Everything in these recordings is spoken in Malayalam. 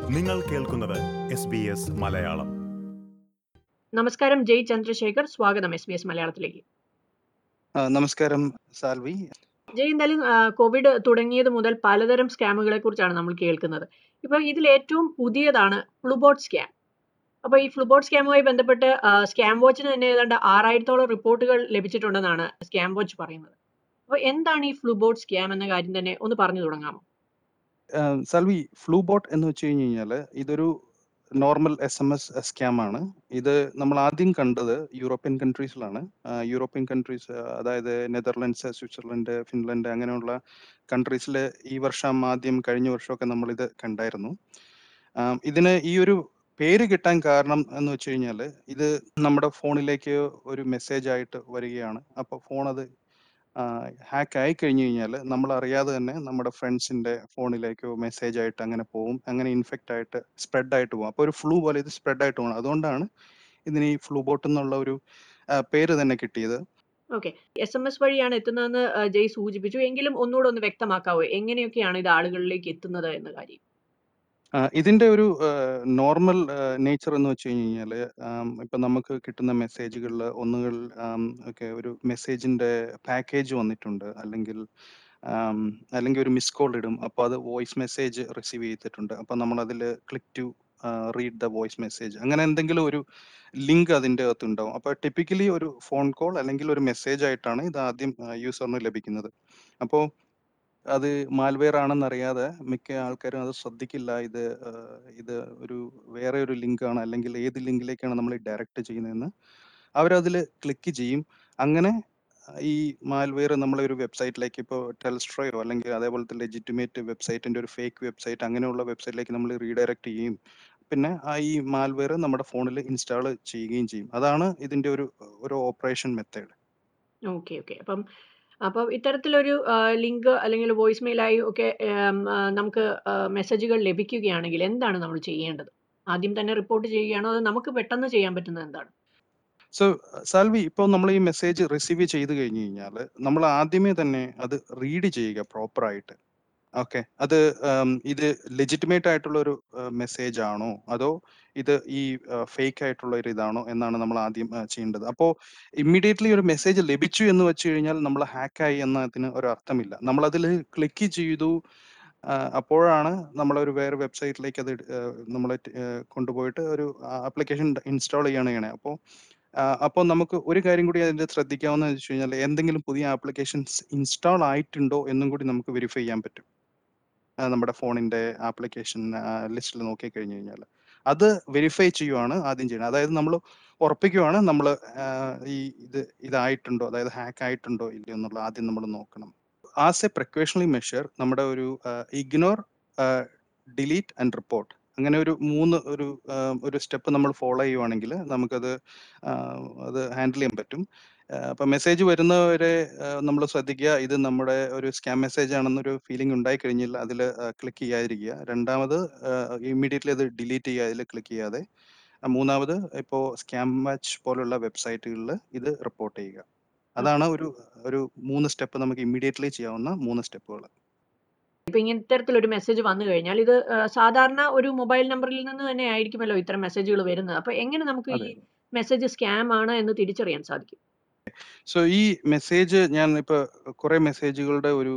നിങ്ങൾ കേൾക്കുന്നത് എസ് ബി എസ് മലയാളം നമസ്കാരം ജയ് ചന്ദ്രശേഖർ സ്വാഗതം എസ് ബി എസ് മലയാളത്തിലേക്ക് ആ, നമസ്കാരം സാൽവി ജയ് എന്തായാലും ആ, കോവിഡ് തുടങ്ങിയത് മുതൽ പലതരം സ്കാമുകളെ കുറിച്ചാണ് നമ്മൾ കേൾക്കുന്നത് ഇപ്പൊ ഇതിൽ ഏറ്റവും പുതിയതാണ് ഫ്ലുബോട്ട് സ്കാം അപ്പൊ ഈ ഫ്ലുബോട്ട് സ്കാമുമായി ബന്ധപ്പെട്ട് ആ, സ്കാം വാച്ചിന് തന്നെ ഏതാണ്ട് ആറായിരത്തോളം റിപ്പോർട്ടുകൾ ലഭിച്ചിട്ടുണ്ടെന്നാണ് സ്കാം വാച്ച് പറയുന്നത് അപ്പൊ എന്താണ് ഈ ഫ്ലുബോട്ട് സ്കാം എന്ന കാര്യം തന്നെ ഒന്ന് പറഞ്ഞു തുടങ്ങാമോ ആ, സാൽവി ഫ്ലൂബോട്ട് എന്ന് വെച്ച് കഴിഞ്ഞ് കഴിഞ്ഞാൽ ഇതൊരു normal S M S scam ആണ് ഇത് നമ്മൾ ആദ്യം കണ്ടത് യൂറോപ്യൻ കൺട്രീസിലാണ് ആ, യൂറോപ്യൻ കൺട്രീസ് അതായത് നെതർലൻഡ്സ് സ്വിറ്റ്സർലൻഡ് ഫിൻലൻഡ് അങ്ങനെയുള്ള കൺട്രീസിൽ ഈ വർഷം ആദ്യം കഴിഞ്ഞ വർഷമൊക്കെ നമ്മൾ ഇത് കണ്ടായിരുന്നു ആ, ഇതിന് ഈ ഒരു പേര് കിട്ടാൻ കാരണം എന്ന് വെച്ച് കഴിഞ്ഞാൽ ഇത് നമ്മുടെ ഫോണിലേക്ക് ഒരു മെസ്സേജ് ആയിട്ട് വരികയാണ് അപ്പോൾ ഫോൺ അത് ഹാക്ക് ആയി കഴിഞ്ഞു കഴിഞ്ഞാൽ നമ്മൾ അറിയാതെ തന്നെ നമ്മുടെ ഫ്രണ്ട്സിന്റെ ഫോണിലേക്കോ മെസ്സേജ് ആയിട്ട് അങ്ങനെ പോകും അങ്ങനെ ഇൻഫെക്റ്റ് ആയിട്ട് സ്പ്രെഡ് ആയിട്ട് പോകും അപ്പോൾ ഒരു ഫ്ലൂ പോലെ ഇത് സ്പ്രെഡ് ആയിട്ട് പോകും അതുകൊണ്ടാണ് ഇതിന് ഈ ഫ്ലൂ ബോട്ട് എന്നുള്ള ഒരു ആ, പേര് തന്നെ കിട്ടിയത് ഓക്കെ എസ് എം എസ് വഴിയാണ് എത്തുന്നതെന്ന് ആ, ജയ് സൂചിപ്പിച്ചു എങ്കിലും ഒന്നുകൂടെ ഒന്ന് വ്യക്തമാക്കാവോ എങ്ങനെയൊക്കെയാണ് ഇത് ആളുകളിലേക്ക് എത്തുന്നത് എന്ന കാര്യം ആ, ഇതിന്റെ ഒരു നോർമൽ നേച്ചർ എന്ന് വെച്ച് കഴിഞ്ഞ് കഴിഞ്ഞാൽ ഇപ്പം നമുക്ക് കിട്ടുന്ന മെസ്സേജുകളിൽ ഒന്നുകിൽ ആം, ഒക്കെ ഒരു മെസ്സേജിന്റെ പാക്കേജ് വന്നിട്ടുണ്ട് അല്ലെങ്കിൽ ആം, അല്ലെങ്കിൽ ഒരു മിസ് കോൾ ഇടും അപ്പോൾ അത് വോയിസ് മെസ്സേജ് റിസീവ് ചെയ്തിട്ടുണ്ട് അപ്പോൾ നമ്മൾ അതിൽ click to read the voice message അങ്ങനെ എന്തെങ്കിലും ഒരു ലിങ്ക് അതിൻ്റെ അകത്ത് ഉണ്ടാവും അപ്പോൾ ടിപ്പിക്കലി ഒരു ഫോൺ കോൾ അല്ലെങ്കിൽ ഒരു മെസ്സേജ് ആയിട്ടാണ് ഇത് ആദ്യം യൂസറിന് ലഭിക്കുന്നത് അപ്പോൾ അത് മാൽവെയർ ആണെന്ന് അറിയാതെ മിക്ക ആൾക്കാരും അത് ശ്രദ്ധിക്കില്ല ഇത് ആ, ഇത് ഒരു വേറെ ഒരു ലിങ്ക് ആണ് അല്ലെങ്കിൽ ഏത് ലിങ്കിലേക്കാണ് നമ്മൾ ഡയറക്റ്റ് ചെയ്യുന്നതെന്ന് അവരതിൽ ക്ലിക്ക് ചെയ്യും അങ്ങനെ ഈ മാൽവെയർ നമ്മളെ ഒരു വെബ്സൈറ്റിലേക്ക് ഇപ്പോൾ ടെൽസ്ട്രോയോ അല്ലെങ്കിൽ അതേപോലത്തെ ലെജിറ്റിമേറ്റ് വെബ്സൈറ്റിന്റെ ഒരു ഫേക്ക് വെബ്സൈറ്റ് അങ്ങനെയുള്ള വെബ്സൈറ്റിലേക്ക് നമ്മൾ റീഡയറക്റ്റ് ചെയ്യും പിന്നെ ആ ഈ മാൽവെയർ നമ്മുടെ ഫോണിൽ ഇൻസ്റ്റാൾ ചെയ്യുകയും ചെയ്യും അതാണ് ഇതിന്റെ ഒരു ഒരു ഓപ്പറേഷൻ മെത്തേഡ് ഓക്കെ ഓക്കെ അപ്പം അപ്പം ഇത്തരത്തിലൊരു ലിങ്ക് അല്ലെങ്കിൽ വോയിസ് മെയിലായി ഒക്കെ ഉം, ആ, നമുക്ക് മെസ്സേജുകൾ ലഭിക്കുകയാണെങ്കിൽ എന്താണ് നമ്മൾ ചെയ്യേണ്ടത് ആദ്യം തന്നെ റിപ്പോർട്ട് ചെയ്യുകയാണോ അതോ നമുക്ക് പെട്ടെന്ന് ചെയ്യാൻ പറ്റുന്നത് എന്താണ് സോ സാൽവി ഇപ്പോൾ നമ്മൾ ഈ മെസ്സേജ് റിസീവ് ചെയ്ത് കഴിഞ്ഞ് കഴിഞ്ഞാൽ നമ്മൾ ആദ്യമേ തന്നെ അത് റീഡ് ചെയ്യുക പ്രോപ്പർ ആയിട്ട് ഓക്കെ അത് ഉം, ഇത് ലെജിറ്റിമേറ്റ് ആയിട്ടുള്ള ഒരു മെസ്സേജ് ആണോ അതോ ഇത് ഈ ഫേക്ക് ആയിട്ടുള്ള ഒരു ഇതാണോ എന്നാണ് നമ്മൾ ആദ്യം ആ, ചെയ്യേണ്ടത് അപ്പോൾ ഇമ്മീഡിയറ്റ്ലി ഒരു മെസ്സേജ് ലഭിച്ചു എന്ന് വെച്ച് കഴിഞ്ഞാൽ നമ്മൾ ഹാക്കായി എന്നതിന് ഒരു അർത്ഥമില്ല നമ്മൾ അതിൽ ക്ലിക്ക് ചെയ്തു ആ, അപ്പോഴാണ് നമ്മളൊരു വേറെ വെബ്സൈറ്റിലേക്ക് അത് നമ്മൾ കൊണ്ടുപോയിട്ട് ഒരു ആപ്ലിക്കേഷൻ ഇൻസ്റ്റാൾ ചെയ്യാണ് ചെയ്യണേ അപ്പോൾ അപ്പോൾ നമുക്ക് ഒരു കാര്യം കൂടി അതിന്റെ ശ്രദ്ധിക്കാവുന്ന വെച്ച് കഴിഞ്ഞാൽ എന്തെങ്കിലും പുതിയ ആപ്ലിക്കേഷൻസ് ഇൻസ്റ്റാൾ ആയിട്ടുണ്ടോ എന്നും കൂടി നമുക്ക് വെരിഫൈ ചെയ്യാൻ പറ്റും ആ, നമ്മുടെ ഫോണിന്റെ ആപ്ലിക്കേഷൻ ലിസ്റ്റിൽ നോക്കി കഴിഞ്ഞു കഴിഞ്ഞാൽ അത് വെരിഫൈ ചെയ്യുവാണ് ആദ്യം ചെയ്യുന്നത് അതായത് നമ്മൾ ഉറപ്പിക്കുവാണ് നമ്മൾ ഈ ഇത് ഇതായിട്ടുണ്ടോ അതായത് ഹാക്ക് ആയിട്ടുണ്ടോ ഇല്ലയോ എന്നുള്ളത് ആദ്യം നമ്മൾ നോക്കണം ആസ് എ പ്രിക്കോഷണറി മെഷർ നമ്മുടെ ഒരു ഇഗ്നോർ ഡിലീറ്റ് ആൻഡ് റിപ്പോർട്ട് അങ്ങനെ ഒരു മൂന്ന് ഒരു ആ, ഒരു സ്റ്റെപ്പ് നമ്മൾ ഫോളോ ചെയ്യുവാണെങ്കിൽ നമുക്കത് ആ, അത് ഹാൻഡിൽ ചെയ്യാൻ പറ്റും അപ്പൊ മെസ്സേജ് വരുന്നവരെ നമ്മൾ ശ്രദ്ധിക്കുക ഇത് നമ്മുടെ ഒരു സ്കാം മെസ്സേജ് ആണെന്നൊരു ഫീലിംഗ് ഉണ്ടായി കഴിഞ്ഞാൽ അതിൽ ക്ലിക്ക് ചെയ്യാതിരിക്കുക രണ്ടാമത് ഇമ്മീഡിയറ്റ്ലി അത് ഡിലീറ്റ് ചെയ്യുക അതിൽ ക്ലിക്ക് ചെയ്യാതെ ആ, മൂന്നാമത് ഇപ്പോൾ സ്കാം മാച്ച് പോലുള്ള വെബ്സൈറ്റുകളിൽ ഇത് റിപ്പോർട്ട് ചെയ്യുക അതാണ് ഒരു ഒരു മൂന്ന് സ്റ്റെപ്പ് നമുക്ക് ഇമ്മീഡിയറ്റ്ലി ചെയ്യാവുന്ന മൂന്ന് സ്റ്റെപ്പുകൾ ഇപ്പൊ ഇങ്ങനെ ഇത്തരത്തിലൊരു മെസ്സേജ് വന്നു കഴിഞ്ഞാൽ ഇത് ആ, സാധാരണ ഒരു മൊബൈൽ നമ്പറിൽ നിന്ന് തന്നെ ആയിരിക്കുമല്ലോ ഇത്തരം മെസ്സേജുകൾ വരുന്നത് അപ്പൊ എങ്ങനെ നമുക്ക് ഈ അതെ മെസ്സേജ് സ്കാം ആണ് എന്ന് തിരിച്ചറിയാൻ സാധിക്കും സോ ഈ മെസ്സേജ് ഞാൻ ഇപ്പൊ കുറെ മെസ്സേജുകളുടെ ഒരു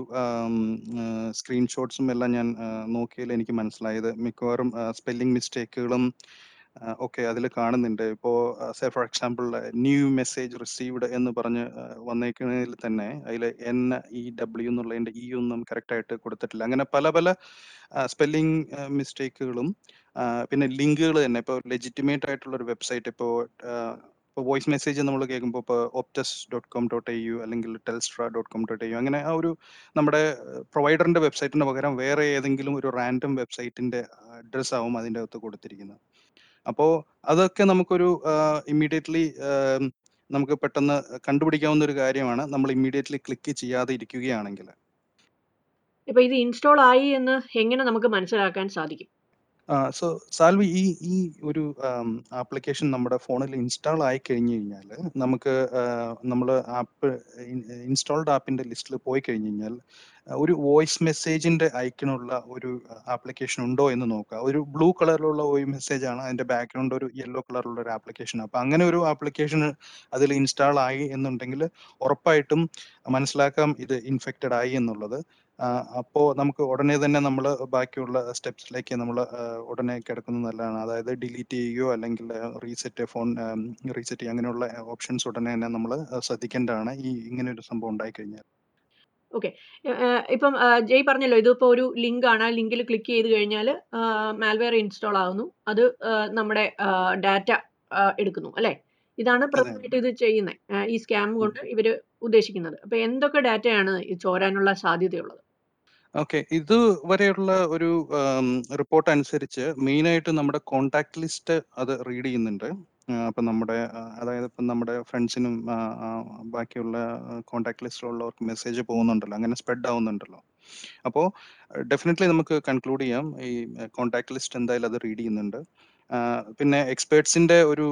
സ്ക്രീൻഷോട്ട്സും എല്ലാം ഞാൻ നോക്കിയതിൽ എനിക്ക് മനസ്സിലായത് മിക്കവാറും സ്പെല്ലിംഗ് മിസ്റ്റേക്കുകളും ഒക്കെ അതിൽ കാണുന്നുണ്ട് ഇപ്പോൾ say for example new message received എന്ന് പറഞ്ഞ് ആ, വന്നേക്കുന്നതിൽ തന്നെ അതിൽ എൻ ഇ ഡബ്ല്യു എന്നുള്ളതിന്റെ ഇ ഒന്നും കറക്റ്റ് ആയിട്ട് കൊടുത്തിട്ടില്ല അങ്ങനെ പല പല സ്പെല്ലിംഗ് മിസ്റ്റേക്കുകളും പിന്നെ ലിങ്കുകൾ തന്നെ ഇപ്പോൾ ലെജിറ്റിമേറ്റ് ആയിട്ടുള്ള ഒരു വെബ്സൈറ്റ് ഇപ്പോൾ ഇപ്പോൾ വോയിസ് മെസ്സേജ് നമ്മൾ കേൾക്കുമ്പോൾ ഇപ്പോൾ Optus dot com dot A U അല്ലെങ്കിൽ Telstra dot com dot A U അങ്ങനെ ആ ഒരു നമ്മുടെ പ്രൊവൈഡറിന്റെ വെബ്സൈറ്റിന് പകരം വേറെ ഏതെങ്കിലും ഒരു റാൻഡം വെബ്സൈറ്റിന്റെ അഡ്രസ് ആവും അതിൻ്റെ അകത്ത് കൊടുത്തിരിക്കുന്നത് അപ്പോൾ അതൊക്കെ നമുക്കൊരു ഇമ്മീഡിയറ്റ്ലി നമുക്ക് പെട്ടെന്ന് കണ്ടുപിടിക്കാവുന്ന ഒരു കാര്യമാണ് നമ്മൾ ഇമ്മീഡിയറ്റ്ലി ക്ലിക്ക് ചെയ്യാതെ ഇരിക്കുകയാണെങ്കിൽ ഇപ്പൊ ഇത് ഇൻസ്റ്റാൾ ആയി എന്ന് എങ്ങനെ നമുക്ക് മനസ്സിലാക്കാൻ സാധിക്കും ആ സോ സാൽവി ഈ ഈ ഒരു ആപ്ലിക്കേഷൻ നമ്മുടെ ഫോണിൽ ഇൻസ്റ്റാൾ ആയി കഴിഞ്ഞു കഴിഞ്ഞാൽ നമുക്ക് നമ്മൾ ആപ്പ് ഇൻസ്റ്റാൾഡ് ആപ്പിന്റെ ലിസ്റ്റിൽ പോയി കഴിഞ്ഞു കഴിഞ്ഞാൽ ആ, ഒരു വോയിസ് മെസ്സേജിന്റെ ഐക്കണുള്ള ഒരു ആപ്ലിക്കേഷൻ ഉണ്ടോ എന്ന് നോക്കുക ഒരു ബ്ലൂ കളറിലുള്ള വോയിസ് മെസ്സേജ് ആണ് അതിന്റെ ബാക്ക്ഗ്രൗണ്ട് ഒരു യെല്ലോ കളറിലുള്ള ഒരു ആപ്ലിക്കേഷൻ അപ്പൊ അങ്ങനെ ഒരു ആപ്ലിക്കേഷൻ അതിൽ ഇൻസ്റ്റാൾ ആയി എന്നുണ്ടെങ്കിൽ ഉറപ്പായിട്ടും മനസ്സിലാക്കാം ഇത് ഇൻഫെക്റ്റഡ് ആയി എന്നുള്ളത് ആഹ് അപ്പോ നമുക്ക് ഉടനെ തന്നെ നമ്മൾ ബാക്കിയുള്ള സ്റ്റെപ്സിലേക്ക് നമ്മൾ ഉടനെ കിടക്കുന്നത് നല്ലതാണ് അതായത് ഡിലീറ്റ് ചെയ്യുകയോ അല്ലെങ്കിൽ റീസെറ്റ് ഫോൺ റീസെറ്റ് ചെയ്യുക അങ്ങനെയുള്ള ഓപ്ഷൻസ് ഉടനെ തന്നെ നമ്മൾ ശ്രദ്ധിക്കേണ്ടതാണ് ഈ ഇങ്ങനെ ഒരു സംഭവം ഉണ്ടായി കഴിഞ്ഞാൽ ഓക്കെ ഇപ്പം ആ, ജയ് പറഞ്ഞല്ലോ ഇതിപ്പോ ഒരു ലിങ്ക് ആണ് ആ ലിങ്കിൽ ക്ലിക്ക് ചെയ്ത് കഴിഞ്ഞാൽ മാൽവെയർ ഇൻസ്റ്റാൾ ആവുന്നു അത് ആ, നമ്മുടെ ഡാറ്റ എടുക്കുന്നു അല്ലെ ഇതാണ് പ്രധാനമായിട്ട് ഇത് ചെയ്യുന്നത് ഈ സ്കാം കൊണ്ട് ഇവര് ഉദ്ദേശിക്കുന്നത് അപ്പൊ എന്തൊക്കെ ഡാറ്റയാണ് ഈ ചോരാനുള്ള സാധ്യതയുള്ളത് ഓക്കെ ഇത് വരെയുള്ള ഒരു റിപ്പോർട്ട് അനുസരിച്ച് മെയിൻ ആയിട്ട് നമ്മുടെ കോണ്ടാക്ട് ലിസ്റ്റ് അത് റീഡ് ചെയ്യുന്നുണ്ട് ആ, അപ്പൊ നമ്മുടെ ആ, അതായത് ഇപ്പം നമ്മുടെ ഫ്രണ്ട്സിനും ബാക്കിയുള്ള കോണ്ടാക്ട് ലിസ്റ്റിലുള്ളവർക്ക് മെസ്സേജ് പോകുന്നുണ്ടല്ലോ അങ്ങനെ സ്പ്രെഡ് ആവുന്നുണ്ടല്ലോ അപ്പോൾ ഡെഫിനറ്റ്ലി നമുക്ക് കൺക്ലൂഡ് ചെയ്യാം ഈ കോണ്ടാക്ട് ലിസ്റ്റ് എന്തായാലും അത് റീഡ് ചെയ്യുന്നുണ്ട് ആ, പിന്നെ എക്സ്പേർട്സിന്റെ ഒരു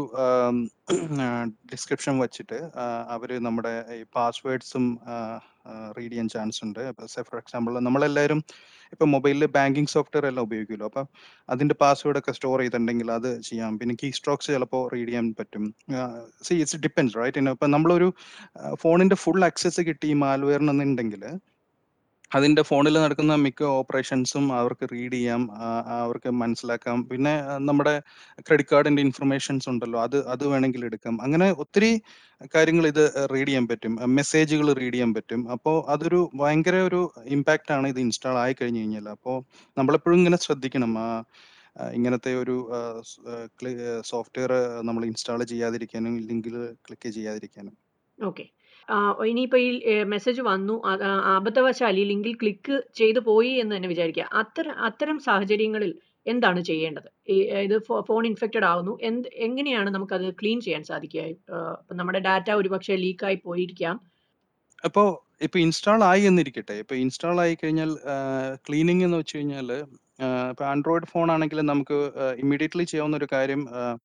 ഡിസ്ക്രിപ്ഷൻ വെച്ചിട്ട് അവർ നമ്മുടെ ഈ പാസ്വേഡ്സും റീഡ് ചെയ്യാൻ ചാൻസ് ഉണ്ട് ഫോർ എക്സാമ്പിൾ നമ്മളെല്ലാവരും ഇപ്പൊ മൊബൈലിൽ ബാങ്കിങ് സോഫ്റ്റ്വെയർ എല്ലാം ഉപയോഗിക്കുമല്ലോ അപ്പൊ അതിന്റെ പാസ്വേഡ് ഒക്കെ സ്റ്റോർ ചെയ്തിട്ടുണ്ടെങ്കിൽ അത് ചെയ്യാം പിന്നെ കീ സ്ട്രോക്സ് ചിലപ്പോൾ റീഡ് ചെയ്യാൻ പറ്റും സി ഇറ്റ്സ് ഡിപ്പെൻസ് റൈറ്റ് ഇപ്പൊ നമ്മളൊരു ഫോണിന്റെ ഫുൾ ആക്സസ് കിട്ടി ഈ മാൽവെയറിനുണ്ടെങ്കിൽ അതിന്റെ ഫോണിൽ നടക്കുന്ന മിക്ക ഓപ്പറേഷൻസും അവർക്ക് റീഡ് ചെയ്യാം ആ, അവർക്ക് മനസ്സിലാക്കാം പിന്നെ ആ, നമ്മുടെ ക്രെഡിറ്റ് കാർഡിന്റെ ഇൻഫർമേഷൻസ് ഉണ്ടല്ലോ അത് അത് വേണമെങ്കിൽ എടുക്കാം അങ്ങനെ ഒത്തിരി കാര്യങ്ങൾ ഇത് റീഡ് ചെയ്യാൻ പറ്റും മെസ്സേജുകൾ റീഡ് ചെയ്യാൻ പറ്റും അപ്പോൾ അതൊരു ഭയങ്കര ഒരു ഇമ്പാക്റ്റ് ആണ് ഇത് ഇൻസ്റ്റാൾ ആയി കഴിഞ്ഞു കഴിഞ്ഞാൽ അപ്പോൾ നമ്മളെപ്പോഴും ഇങ്ങനെ ശ്രദ്ധിക്കണം ആ ആ, ഇങ്ങനത്തെ ഒരു സോഫ്റ്റ്വെയർ നമ്മൾ ഇൻസ്റ്റാൾ ചെയ്യാതിരിക്കാനും ലിങ്കിൽ ക്ലിക്ക് ചെയ്യാതിരിക്കാനും ഓക്കെ ഇനിയിപ്പോ ഈ മെസ്സേജ് വന്നു അത് ആ, അബദ്ധവശാൽ ഈ ലിങ്കിൽ ക്ലിക്ക് ചെയ്തു പോയി എന്ന് തന്നെ വിചാരിക്കുക അത്തരം അത്തരം സാഹചര്യങ്ങളിൽ എന്താണ് ചെയ്യേണ്ടത് ഈ ഏ, ഇത് ഫോൺ ഇൻഫെക്റ്റഡ് ആവുന്നു എന്ത് എങ്ങനെയാണ് നമുക്കത് ക്ലീൻ ചെയ്യാൻ സാധിക്കുക ആ, ഇപ്പൊ നമ്മുടെ ഡാറ്റ ഒരുപക്ഷെ ലീക്കായി പോയിരിക്കാം അപ്പോ ഇപ്പൊ ഇൻസ്റ്റാൾ ആയി എന്നിരിക്കട്ടെ ഇപ്പൊ ഇൻസ്റ്റാൾ ആയി കഴിഞ്ഞാൽ ക്ലീനിങ് എന്ന് വെച്ച് കഴിഞ്ഞാൽ ഇപ്പൊ ആൻഡ്രോയിഡ് ഫോൺ ആണെങ്കിൽ നമുക്ക് ഇമ്മീഡിയറ്റ്ലി ചെയ്യാവുന്ന ഒരു കാര്യം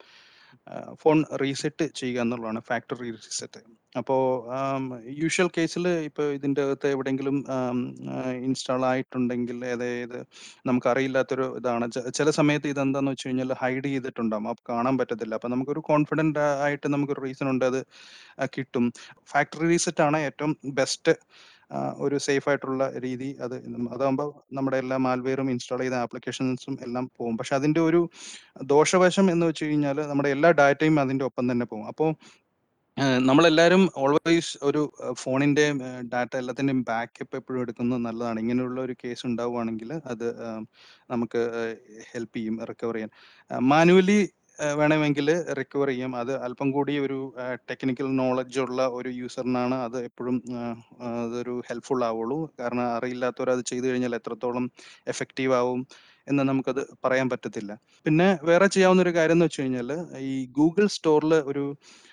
ഫോൺ റീസെറ്റ് ചെയ്യുക എന്നുള്ളതാണ് ഫാക്ടറി റീസെറ്റ് അപ്പോൾ യൂഷ്വൽ കേസിൽ ഇപ്പോൾ ഇതിൻ്റെ അകത്ത് എവിടെയെങ്കിലും ഇൻസ്റ്റാൾ ആയിട്ടുണ്ടെങ്കിൽ അതായത് നമുക്ക് അറിയില്ലാത്തൊരു ഇതാണ് ചെ- ചില സമയത്ത് ഇതെന്താന്ന് വെച്ച് കഴിഞ്ഞാൽ ഹൈഡ് ചെയ്തിട്ടുണ്ടാകും അപ്പോൾ കാണാൻ പറ്റത്തില്ല അപ്പം നമുക്കൊരു കോൺഫിഡൻ്റ് ആയിട്ട് നമുക്കൊരു റീസൺ ഉണ്ട് അത് ആ, കിട്ടും ഫാക്ടറി റീസെറ്റ് ആണ് ഏറ്റവും ബെസ്റ്റ് ഒരു സേഫ് ആയിട്ടുള്ള രീതി അത് നമ്മ- അതാകുമ്പോൾ നമ്മുടെ എല്ലാ മാൽവെയറും ഇൻസ്റ്റാൾ ചെയ്ത ആപ്ലിക്കേഷൻസും എല്ലാം പോകും പക്ഷെ അതിന്റെ ഒരു ദോഷവശം എന്ന് വെച്ച് കഴിഞ്ഞാൽ നമ്മുടെ എല്ലാ ഡാറ്റയും അതിന്റെ ഒപ്പം തന്നെ പോകും അപ്പോൾ നമ്മളെല്ലാവരും ഓൾവേസ് ഒരു ഫോണിന്റെ ഡാറ്റ എല്ലാത്തിന്റെയും ബാക്കപ്പ് എപ്പോഴും എടുക്കുന്നത് നല്ലതാണ് ഇങ്ങനെയുള്ള ഒരു കേസ് ഉണ്ടാവുകയാണെങ്കിൽ അത് ആ, നമുക്ക് ഹെൽപ്പ് ചെയ്യും റിക്കവർ ചെയ്യാൻ മാനുവലി വേണമെങ്കിൽ റിക്കവർ ചെയ്യും അത് അല്പം കൂടി ഒരു ടെക്നിക്കൽ നോളജ് ഉള്ള ഒരു യൂസറിനാണ് അത് എപ്പോഴും ആ, ആ, അതൊരു ഹെൽപ്ഫുൾ ആവുള്ളൂ കാരണം അറിയില്ലാത്തവർ അത് ചെയ്തു കഴിഞ്ഞാൽ എത്രത്തോളം എഫക്റ്റീവ് ആവും എന്ന് നമുക്കത് പറയാൻ പറ്റത്തില്ല പിന്നെ വേറെ ചെയ്യാവുന്ന ഒരു കാര്യം എന്ന് വെച്ച് കഴിഞ്ഞാൽ ഈ ഗൂഗിൾ സ്റ്റോറിൽ ഒരു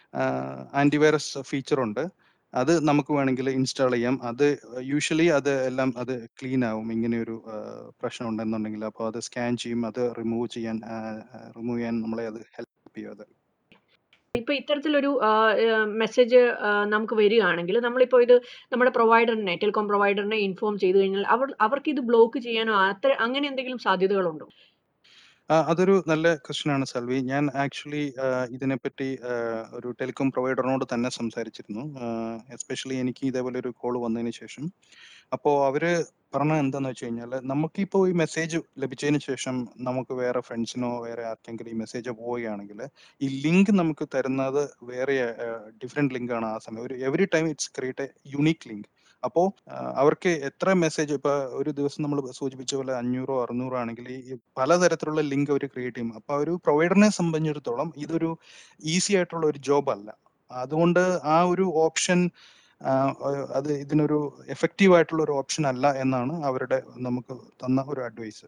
ആന്റിവൈറസ് ഫീച്ചർ ഉണ്ട് അത് നമുക്ക് വേണമെങ്കിൽ ഇൻസ്റ്റാൾ ചെയ്യാം അത് യൂഷ്വലി അത് എല്ലാം അത് ക്ലീൻ ആവും ഇങ്ങനെ ഒരു പ്രശ്നം ഉണ്ടെന്നുണ്ടെങ്കിൽ അപ്പോൾ അത് സ്കാൻ ചെയ്യും അത് റിമൂവ് ചെയ്യാൻ റിമൂവ് ചെയ്യാൻ നമ്മളെ അത് ഹെൽപ്പ് ചെയ്യും അത് ഇപ്പൊ ഇത്തരത്തിലൊരു മെസ്സേജ് നമുക്ക് വരികയാണെങ്കിൽ നമ്മളിപ്പോ ഇത് നമ്മുടെ പ്രൊവൈഡറിനെ ടെലികോം പ്രൊവൈഡറിനെ ഇൻഫോം ചെയ്തു കഴിഞ്ഞാൽ അവർ അവർക്ക് ഇത് ബ്ലോക്ക് ചെയ്യാനോ അത്ര അങ്ങനെ എന്തെങ്കിലും സാധ്യതകളുണ്ടോ ആ, അതൊരു നല്ല ക്വസ്റ്റ്യൻ ആണ് സൽവി ഞാൻ ആക്ച്വലി ഇതിനെപ്പറ്റി ആ, ഒരു ടെലികോം പ്രൊവൈഡറിനോട് തന്നെ സംസാരിച്ചിരുന്നു എസ്പെഷ്യലി എനിക്ക് ഇതേപോലെ ഒരു കോൾ വന്നതിന് ശേഷം അപ്പോൾ അവര് പറഞ്ഞത് എന്താന്ന് വെച്ച് കഴിഞ്ഞാൽ നമുക്കിപ്പോൾ ഈ മെസ്സേജ് ലഭിച്ചതിന് ശേഷം നമുക്ക് വേറെ ഫ്രണ്ട്സിനോ വേറെ ആർക്കെങ്കിലും ഈ മെസ്സേജ് പോവുകയാണെങ്കിൽ ഈ ലിങ്ക് നമുക്ക് തരുന്നത് വേറെ ഡിഫറെന്റ് ലിങ്ക് ആണ് ആ സമയം ഒരു every time it's create a unique link അപ്പോൾ അവർക്ക് എത്ര മെസ്സേജ് ഇപ്പൊ ഒരു ദിവസം നമ്മൾ സൂചിപ്പിച്ച പോലെ അഞ്ഞൂറോ അറുന്നൂറോ ആണെങ്കിൽ ഈ പലതരത്തിലുള്ള ലിങ്ക് അവർ ക്രിയേറ്റ് ചെയ്യും അപ്പൊ ഒരു പ്രൊവൈഡറിനെ സംബന്ധിച്ചിടത്തോളം ഇതൊരു ഈസി ആയിട്ടുള്ള ഒരു ജോബ് അല്ല അതുകൊണ്ട് ആ ഒരു ഓപ്ഷൻ അത് ഇതിനൊരു എഫക്റ്റീവ് ആയിട്ടുള്ള ഒരു ഓപ്ഷൻ അല്ല എന്നാണ് അവരുടെ നമുക്ക് തന്ന ഒരു അഡ്വൈസ്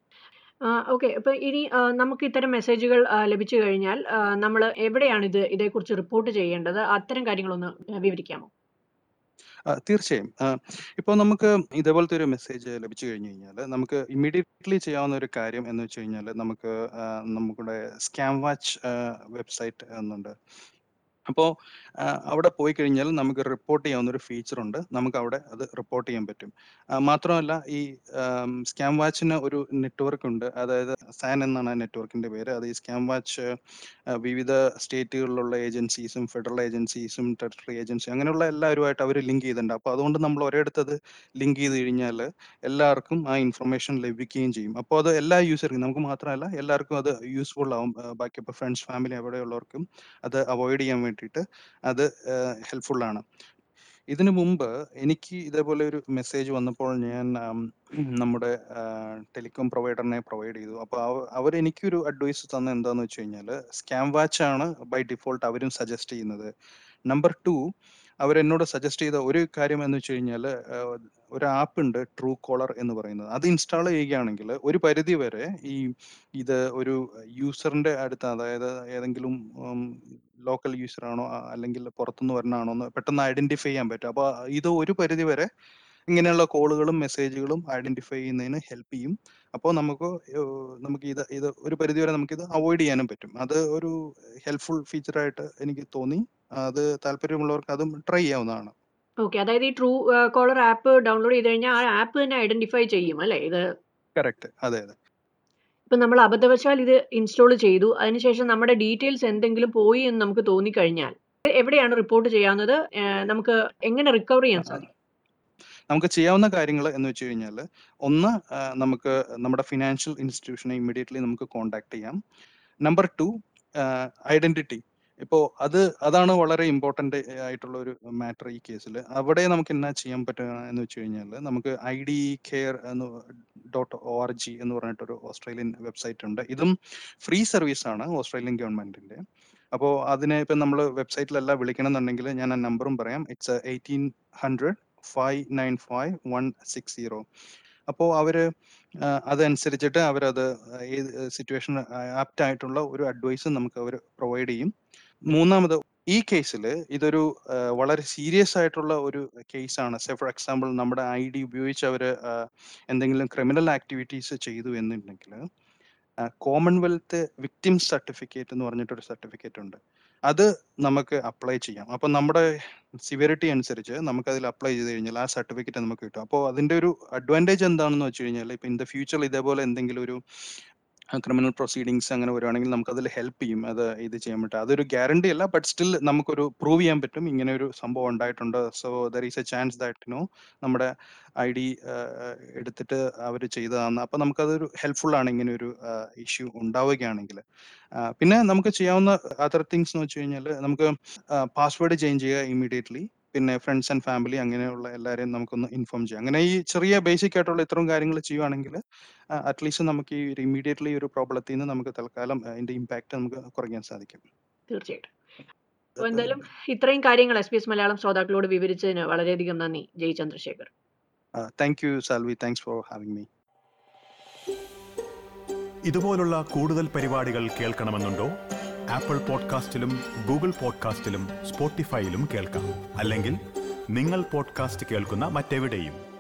ഓക്കെ അപ്പൊ ഇനി ആ, നമുക്ക് ഇത്തരം മെസ്സേജുകൾ ആ, ലഭിച്ചു കഴിഞ്ഞാൽ നമ്മൾ എവിടെയാണ് ഇത് ഇതേക്കുറിച്ച് റിപ്പോർട്ട് ചെയ്യേണ്ടത് അത്തരം കാര്യങ്ങളൊന്ന് വിവരിക്കാമോ ആ, തീർച്ചയായും ഇപ്പോൾ നമുക്ക് ഇതേപോലത്തെ ഒരു മെസ്സേജ് ലഭിച്ചു കഴിഞ്ഞു കഴിഞ്ഞാൽ നമുക്ക് ഇമ്മീഡിയറ്റ്ലി ചെയ്യാവുന്ന ഒരു കാര്യം എന്ന് വെച്ച് കഴിഞ്ഞാൽ നമുക്ക് ആ, നമ്മുടെ സ്കാം വാച്ച് വെബ്സൈറ്റ് എന്നുണ്ട് അപ്പോൾ അവിടെ പോയി കഴിഞ്ഞാൽ നമുക്ക് റിപ്പോർട്ട് ചെയ്യാവുന്ന ഒരു ഫീച്ചർ ഉണ്ട് നമുക്ക് അവിടെ അത് റിപ്പോർട്ട് ചെയ്യാൻ പറ്റും ആ, മാത്രമല്ല ഈ സ്കാം വാച്ചിന് ഒരു നെറ്റ്വർക്ക് ഉണ്ട് അതായത് സാൻ എന്നാണ് ആ നെറ്റ്വർക്കിന്റെ പേര് അത് ഈ സ്കാം വാച്ച് വിവിധ സ്റ്റേറ്റുകളിലുള്ള ഏജൻസീസും ഫെഡറൽ ഏജൻസീസും ടെറിട്ടറി ഏജൻസി അങ്ങനെയുള്ള എല്ലാവരുമായിട്ട് അവർ ലിങ്ക് ചെയ്തിട്ടുണ്ട് അപ്പോൾ അതുകൊണ്ട് നമ്മൾ ഒരിടത്തത് ലിങ്ക് ചെയ്ത് കഴിഞ്ഞാൽ എല്ലാവർക്കും ആ ഇൻഫർമേഷൻ ലഭിക്കുകയും ചെയ്യും അപ്പോൾ അത് എല്ലാ യൂസർക്കും നമുക്ക് മാത്രമല്ല എല്ലാവർക്കും അത് യൂസ്ഫുൾ ആവും ആ, ബാക്കി ഇപ്പോൾ ഫ്രണ്ട്സ് ഫാമിലി അവിടെയുള്ളവർക്കും അത് അവോയ്ഡ് ചെയ്യാൻ വേണ്ടിയിട്ട് അത് ഹെൽപ്ഫുൾ ആണ് ഇതിനു മുമ്പ് എനിക്ക് ഇതേപോലെ ഒരു മെസ്സേജ് വന്നപ്പോൾ ഞാൻ ആം, നമ്മുടെ ടെലികോം പ്രൊവൈഡറിനെ പ്രൊവൈഡ് ചെയ്തു അപ്പോൾ അവർ എനിക്കൊരു അഡ്വൈസ് തന്ന എന്താന്ന് വെച്ച് കഴിഞ്ഞാൽ സ്കാം വാച്ച് ആണ് ബൈ ഡിഫോൾട്ട് അവരും സജസ്റ്റ് ചെയ്യുന്നത് നമ്പർ ടു അവരെന്നോട് സജസ്റ്റ് ചെയ്ത ഒരു കാര്യം എന്ന് വെച്ച് കഴിഞ്ഞാൽ ഒരു ആപ്പ് ഉണ്ട് ട്രൂ കോളർ എന്ന് പറയുന്നത് അത് ഇൻസ്റ്റാൾ ചെയ്യുകയാണെങ്കിൽ ഒരു പരിധി വരെ ഈ ഇത് ഒരു യൂസറിന്റെ അടുത്ത് അതായത് ഏതെങ്കിലും ലോക്കൽ യൂസർ ആണോ ആ, അല്ലെങ്കിൽ പുറത്തുനിന്ന് വരണാണോ എന്ന് പെട്ടെന്ന് ഐഡന്റിഫൈ ചെയ്യാൻ പറ്റും അപ്പോൾ ഇത് ഒരു പരിധി വരെ ഇങ്ങനെയുള്ള കോളുകളും മെസ്സേജുകളും ഐഡന്റിഫൈ ചെയ്യുന്നതിന് ഹെൽപ്പ് ചെയ്യും അപ്പോൾ നമുക്ക് ഏഹ്, നമുക്ക് ഇത് ഇത് ഒരു പരിധി വരെ നമുക്കിത് അവോയ്ഡ് ചെയ്യാനും പറ്റും അത് ഒരു ഹെൽപ്ഫുൾ ഫീച്ചറായിട്ട് എനിക്ക് തോന്നി അത് താല്പര്യമുള്ളവർക്ക് അതും ട്രൈ ചെയ്യാവുന്നതാണ് ഓക്കെ അതായത് ഈ ട്രൂ കോളർ ആപ്പ് ഡൗൺലോഡ് ചെയ്ത് കഴിഞ്ഞാൽ ആ ആപ്പ് തന്നെ ഐഡന്റിഫൈ ചെയ്യും അല്ലേ ഇത് കറക്റ്റ് അതെ അതെ ഇപ്പൊ നമ്മൾ അബദ്ധവശാൽ ഇത് ഇൻസ്റ്റാൾ ചെയ്തു അതിനുശേഷം നമ്മുടെ ഡീറ്റെയിൽസ് എന്തെങ്കിലും പോയി എന്ന് നമുക്ക് തോന്നിക്കഴിഞ്ഞാൽ ഇത് എവിടെയാണ് റിപ്പോർട്ട് ചെയ്യാവുന്നത് ഏഹ് നമുക്ക് എങ്ങനെ റിക്കവർ ചെയ്യാൻ സാധിക്കും നമുക്ക് ചെയ്യാവുന്ന കാര്യങ്ങൾ എന്ന് വെച്ച് കഴിഞ്ഞാൽ ഒന്ന് ആ, നമുക്ക് നമ്മുടെ ഫിനാൻഷ്യൽ ഇൻസ്റ്റിറ്റ്യൂഷനെ ഇമ്മീഡിയറ്റ്ലി നമുക്ക് കോൺടാക്ട് ചെയ്യാം നമ്പർ ടു ഐഡന്റിറ്റി ഇപ്പോൾ അത് അതാണ് വളരെ ഇമ്പോർട്ടൻ്റ് ആയിട്ടുള്ള ഒരു മാറ്റർ ഈ കേസിൽ അവിടെ നമുക്ക് എന്നാ ചെയ്യാൻ പറ്റുക എന്ന് വെച്ച് കഴിഞ്ഞാൽ നമുക്ക് ഐ ഡി കെയർ എന്ന് ഡോട്ട് ഒ ആർ ജി എന്ന് പറഞ്ഞിട്ടൊരു ഓസ്ട്രേലിയൻ വെബ്സൈറ്റ് ഉണ്ട് ഇതും ഫ്രീ സർവീസ് ആണ് ഓസ്ട്രേലിയൻ ഗവൺമെന്റിന്റെ അപ്പോൾ അതിനെ ഇപ്പം നമ്മൾ വെബ്സൈറ്റിലെല്ലാം വിളിക്കണം എന്നുണ്ടെങ്കിൽ ഞാൻ ആ നമ്പറും പറയാം it's eighteen hundred five nine five one six zero അപ്പോൾ അവർ അതനുസരിച്ചിട്ട് അവരത് ഏത് സിറ്റുവേഷൻ ആപ്റ്റ് ആയിട്ടുള്ള ഒരു അഡ്വൈസ് നമുക്ക് അവർ പ്രൊവൈഡ് ചെയ്യും മൂന്നാമത് ഈ കേസിൽ ഇതൊരു ആ, വളരെ സീരിയസ് ആയിട്ടുള്ള ഒരു കേസാണ് സെ ഫോർ എക്സാമ്പിൾ നമ്മുടെ ഐ ഡി ഉപയോഗിച്ച് അവർ എന്തെങ്കിലും ക്രിമിനൽ ആക്ടിവിറ്റീസ് ചെയ്തു എന്നുണ്ടെങ്കിൽ കോമൺവെൽത്ത് വിക്ടിം സർട്ടിഫിക്കറ്റ് എന്ന് പറഞ്ഞിട്ടൊരു സർട്ടിഫിക്കറ്റ് ഉണ്ട് അത് നമുക്ക് അപ്ലൈ ചെയ്യാം അപ്പൊ നമ്മുടെ സിവിയറിറ്റി അനുസരിച്ച് നമുക്ക് അതിൽ അപ്ലൈ ചെയ്ത് കഴിഞ്ഞാൽ ആ സർട്ടിഫിക്കറ്റ് നമുക്ക് കിട്ടും അപ്പോൾ അതിന്റെ ഒരു അഡ്വാൻറ്റേജ് എന്താണെന്ന് വെച്ച് കഴിഞ്ഞാൽ ഇപ്പൊ ഇൻ ദ ഫ്യൂച്ചറിൽ ഇതേപോലെ എന്തെങ്കിലും ഒരു ക്രിമിനൽ പ്രൊസീഡിങ്സ് അങ്ങനെ വരുവാണെങ്കിൽ നമുക്ക് അതിൽ ഹെൽപ്പ് ചെയ്യും അത് ഇത് ചെയ്യാൻ പറ്റും അതൊരു ഗ്യാരണ്ടി അല്ല ബട്ട് സ്റ്റിൽ നമുക്കൊരു പ്രൂവ് ചെയ്യാൻ പറ്റും ഇങ്ങനെ ഒരു സംഭവം ഉണ്ടായിട്ടുണ്ട് so there is a chance that no നമ്മുടെ ഐ ഡി എടുത്തിട്ട് അവർ ചെയ്തതാണ് അപ്പൊ നമുക്കതൊരു ഹെൽപ്ഫുൾ ആണ് ഇങ്ങനെ ഒരു ഇഷ്യൂ ഉണ്ടാവുകയാണെങ്കിൽ പിന്നെ നമുക്ക് ചെയ്യാവുന്ന അതർ തിങ്സ് എന്ന് വെച്ച് കഴിഞ്ഞാൽ നമുക്ക് പാസ്വേഡ് ചേഞ്ച് ചെയ്യുക ഇമ്മീഡിയറ്റ്ലി പിന്നെ ഫ്രണ്ട്സ് ആൻഡ് ഫാമിലി അങ്ങനെയുള്ള എല്ലാവരെയും നമുക്കൊന്ന് ഇൻഫോം ചെയ്യാം അങ്ങനെ ഈ ചെറിയ ബേസിക് ആയിട്ടുള്ള ഇത്രയും കാര്യങ്ങൾ ചെയ്യുവാണെങ്കിൽ അറ്റ്ലീസ്റ്റ് നമുക്ക് ഈ ഇമ്മീഡിയറ്റ്ലി ഒരു പ്രോബ്ലത്തിൽ നിന്ന് നമുക്ക് തൽക്കാലം അതിന്റെ ഇമ്പാക്ട് നമുക്ക് കുറയ്ക്കാൻ സാധിക്കും തീർച്ചയായിട്ടും അപ്പോൾ എന്തായാലും ഇത്രയും കാര്യങ്ങൾ എസ് പി എസ് മലയാളം ശ്രോതാക്കളോട് വിവരിച്ചതിന് വളരെയധികം നന്ദി Jai Chandrasekhar thank you Salvi thanks for having me ഇതുപോലുള്ള കൂടുതൽ പരിപാടികൾ കേൾക്കണമെന്നുണ്ടോ ആപ്പിൾ പോഡ്കാസ്റ്റിലും ഗൂഗിൾ പോഡ്കാസ്റ്റിലും സ്പോട്ടിഫൈയിലും കേൾക്കാം അല്ലെങ്കിൽ നിങ്ങൾ പോഡ്കാസ്റ്റ് കേൾക്കുന്ന മറ്റെവിടെയും